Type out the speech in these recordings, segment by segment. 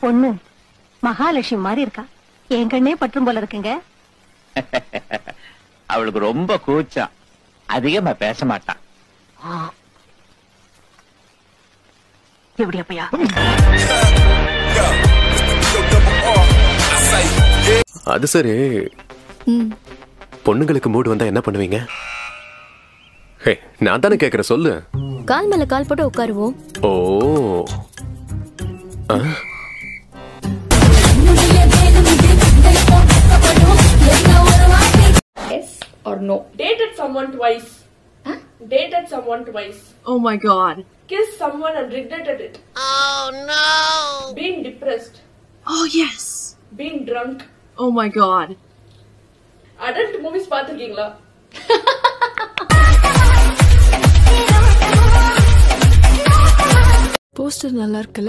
பொண்ணு மகாலட்சுமி மாதிரி இருக்கா என் கண்ணே பற்றும் போல இருக்குங்க அவளுக்கு ரொம்ப கூச்சம் அதிகமா பேச மாட்டான் எப்படி அப்பையா அது சரி பொண்ணுங்களுக்கு மூடு வந்தா என்ன பண்ணுவீங்க ஹே நான் தானே கேக்குறேன் சொல்லு கால் மேல கால் போட்டு உட்காருவோம் ஓ ஆ? Yes or no? Dated someone twice. Dated someone twice. Oh my god. Kissed someone and regretted it. Oh no! Being depressed. Oh yes. Being drunk. Oh my god. Adult movies பார்த்திருக்கீங்களா போஸ்டர் நல்லா இருக்குல்ல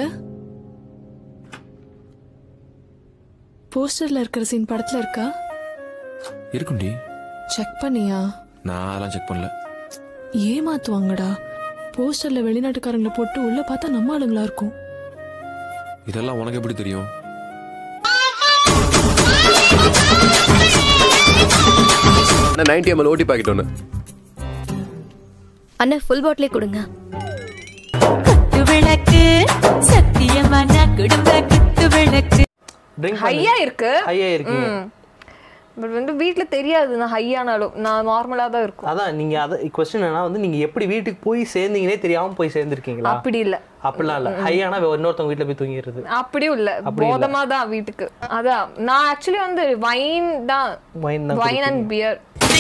போஸ்டர்ல இருக்கிற scene படத்துல இருக்கா இருக்கும்டி check பண்ணியா நான் அதெல்லாம் check பண்ணல ஏமாத்துவாங்கடா போஸ்டர்ல வெளிநாட்டுக்காரங்களை போட்டு உள்ள பார்த்தா நம்ம ஆளுங்களா இருக்கும் இதெல்லாம் உனக்கு எப்படி தெரியும் நான் நைன்டி எம்எல் ஓட்டி பாக்கெட் ஒன்று அண்ணா ஃபுல் பாட்டிலே கொடுங்க விளக்கு சத்தியமான குடும்ப குத்து விளக்கு ஹையா இருக்கு ஹையா இருக்கீங்க பட் வந்து வீட்ல தெரியாது நான் ஹையானாலும் நான் நார்மலா தான் இருக்கும் அதான் நீங்க அத கொஸ்டின் என்ன வந்து நீங்க எப்படி வீட்டுக்கு போய் சேர்ந்தீங்கன்னே தெரியாம போய் சேர்ந்திருக்கீங்களா அப்படி இல்ல அப்படிலாம் இல்ல ஹையானா இன்னொருத்தவங்க வீட்ல போய் தூங்கிடுறது அப்படியும் இல்ல அப்படி இல்ல. போதமா தான் வீட்டுக்கு அதான் நான் ஆக்சுவலி வந்து வைன் தான் வைன் தான் வைன் அண்ட் பியர்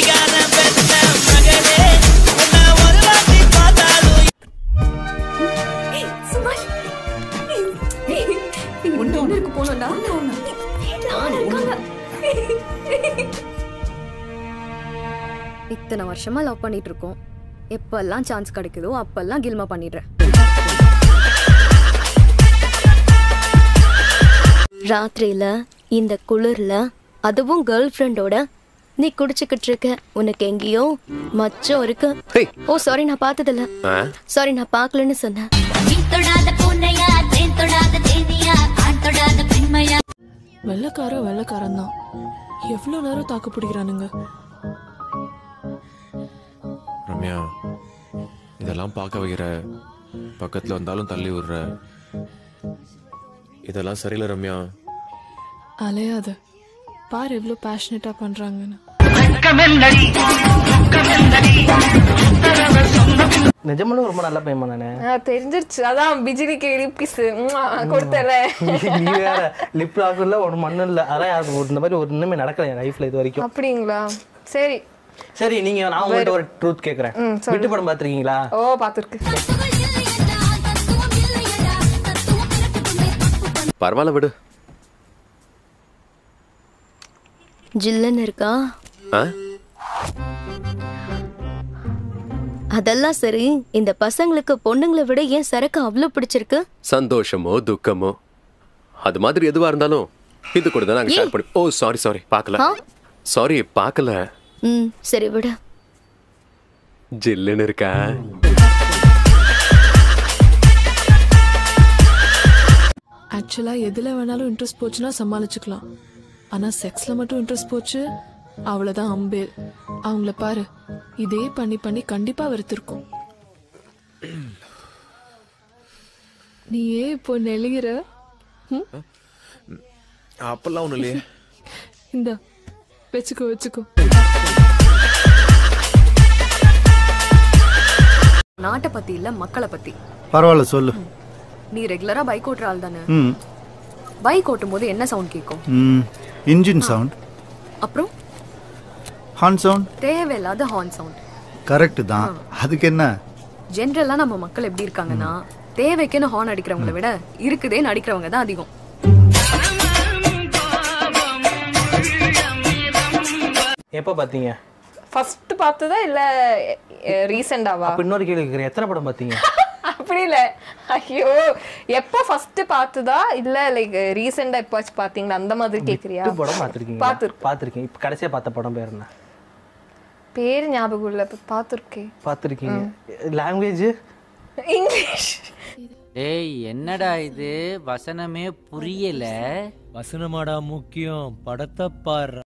ஒன்றுக்கு போனோம்டா இத்தனை வருஷமா லவ் பண்ணிட்டு இருக்கோம் எப்பெல்லாம் சான்ஸ் கிடைக்குதோ அப்பெல்லாம் கில்மா பண்ணிடுறேன் ராத்திரியில இந்த குளிர்ல அதுவும் கேர்ள் ஃப்ரெண்டோட நீ குடிச்சுக்கிட்டு இருக்க உனக்கு எங்கேயோ மச்சம் இருக்கு ஓ சாரி நான் பார்த்ததில்ல ஆ? சாரி நான் பார்க்கலன்னு சொன்னேன் தொடாத பூனையா தேன் தொடாத தேனியா ஆண் தொடாத பெண்மையா வெள்ளக்காரன் வெள்ளக்காரன் தான் எவ்வளவு நேரம் தாக்கு பிடிக்கிறானுங்க ரம்யா இதெல்லாம் பார்க்க வைக்கிற பக்கத்துல வந்தாலும் தள்ளி விடுற இதெல்லாம் சரியில்லை ரம்யா அலையாத பாரு எவ்வளவு பேஷனேட்டா பண்றாங்கன்னு நிஜமாலும் ரொம்ப நல்ல பையன் நானே தெரிஞ்சிருச்சு அதான் பிஜிலிக்கு லிப்பிஸ் கொடுத்தல நீ வேற லிப் லாக் இல்ல ஒரு மண்ணு இல்ல அதான் யாருக்கு ஒரு- இந்த மாதிரி ஒரு இன்னுமே நடக்கல என் லைஃப்ல இது வரைக்கும் அப்படிங்களா சரி சரி நீங்க நான் உங்கள்கிட்ட ஒரு ட்ரூத் கேக்குறேன் ம், சொல்லு. விட்டு படம் பாத்திருக்கீங்களா ஓ பாத்துருக்கு பரவாயில்ல விடு ஜில்லுன்னு இருக்கா ஆ? அதெல்லாம் சரி இந்த பசங்களுக்கு பொண்ணுங்களை விட ஏன் சரக்கு அவ்வளவு பிடிச்சிருக்கு சந்தோஷமோ துக்கமோ அது மாதிரி எதுவா இருந்தாலும் இது கூட தான் நாங்க ஷேர் பண்ணி ஓ சாரி சாரி பார்க்கல ஆ? சாரி பார்க்கல ம் சரி விடு ஜில்லுன்னு இருக்கா ஆக்சுவலா எதுல வேணாலும் இன்ட்ரெஸ்ட் போச்சுன்னா சமாளிச்சுக்கலாம் ஆனா செக்ஸ்ல மட்டும் இன்ட்ரெஸ்ட் போச்சு அவ்வளவுதான் அம்பேல் அவங்கள பாரு இதே பண்ணி பண்ணி கண்டிப்பா வெறுத்திருக்கும் நீ ஏன் இப்போ நெளிகிற ம்? அப்பெல்லாம் ஒண்ணும் இல்லையே இந்த வச்சுக்கோ வச்சுக்கோ நாட்டை பத்தி இல்ல மக்களை பத்தி பரவாயில்ல சொல்லு நீ ரெகுலரா பைக் ஓட்டுற ஆள் தானே ம் பைக் ஓட்டும் போது என்ன சவுண்ட் கேட்கும் ம் இன்ஜின் சவுண்ட் அப்புறம் ஹார்ன் சவுண்ட் தேவையில்லாத ஹார்ன் சவுண்ட் கரெக்ட் தான் அதுக்கு என்ன ஜென்ரலா நம்ம மக்கள் எப்படி இருக்காங்கன்னா தேவைக்குன்னு ஹார்ன் அடிக்கிறவங்கள விட இருக்குதேன்னு அடிக்கிறவங்க தான் அதிகம் எப்போ பாத்தீங்க ஃபர்ஸ்ட் பார்த்ததா இல்ல ரீசெண்டாவா அப்ப இன்னொரு கேள்வி கேக்குறேன் எத்தனை படம் பாத்தீங்க அப்படி இல்ல ஐயோ எப்போ ஃபர்ஸ்ட் பார்த்ததா இல்ல லைக் ரீசெண்டா எப்பாச்சும் பாத்தீங்களா அந்த மாதிரி கேக்குறியா எட்டு படம் பாத்திருக்கீங்க பார்த்திருக்கேன். பாத்திருக்கீங்க இப்ப கடைசியா பார்த்த படம் பேர் என்ன பேர் ஞாபகம் இல்ல இப்ப பாத்துருக்கேன் பாத்திருக்கீங்க லாங்குவேஜ் இங்கிலீஷ் டேய் என்னடா இது வசனமே புரியல வசனமாடா முக்கியம் படத்தை பாரு